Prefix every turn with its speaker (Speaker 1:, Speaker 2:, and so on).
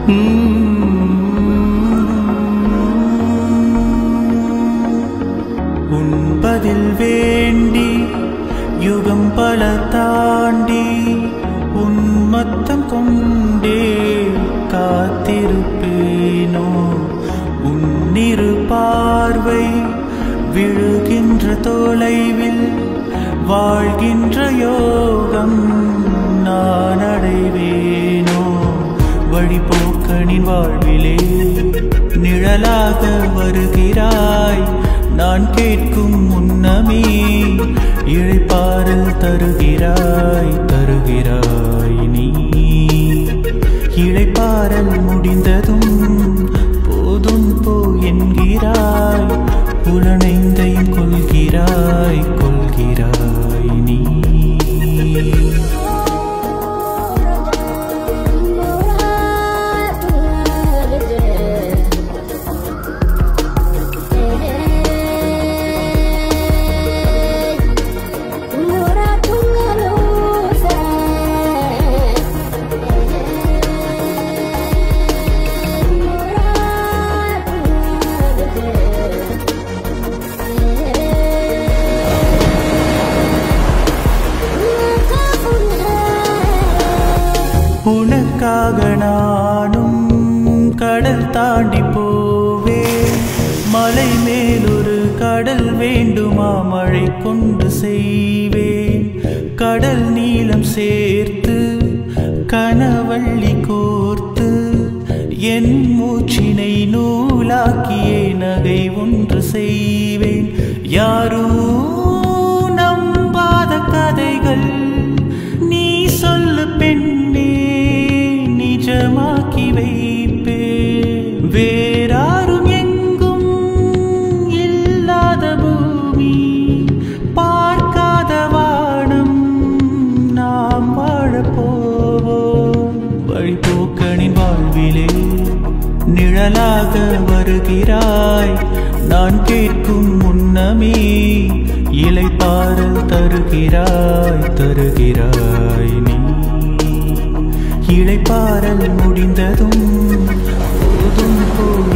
Speaker 1: உன்பதில் வேண்டி யுகம் பல தாண்டி உன்மத்தம் கொண்டே காத்திருப்பேனோ உன்னிரு பார்வை விழுகின்ற தொலைவில் வாழ்கின்ற யோகம் நான் அடைவேனோ வழிபோக்கனின் வாழ்விலே நிழலாக வருகிறாய் நான் கேட்கும் முன்னமே இழைப்பாரல் தருகிறாய் தருகிறாய் நீ இழைப்பாரல் முடிந்ததும் போதும் போ என்கிறாய் புலனைந்தையும் கொள்கிறாய் கொள்கிறாய் நீ உனக்காக நானும் கடல் தாண்டி போவேன் மலை மேலொரு கடல் வேண்டுமா மழை கொண்டு செய்வேன் கடல் நீளம் சேர்த்து கனவள்ளி கோர்த்து என் மூச்சினை நூலாக்கியே நகை ஒன்று செய்வேன் யாரோ நம்பாத கதைகள் நீ சொல்லு பெண்ணே நிஜமாக்கி வைப்பே வேறாரும் எங்கும் இல்லாத பூமி பார்க்காத வானம் நாம் வாழப் போவோம் வழிபோக்கனின் வாழ்விலே நிழலாக வருகிறாய் நான் கேட்கும் முன்னமே இலைப்பாறல் தருகிறாய் தருகிறாய் நீ இளைப்பாறல் முடிந்ததும் போதும் போ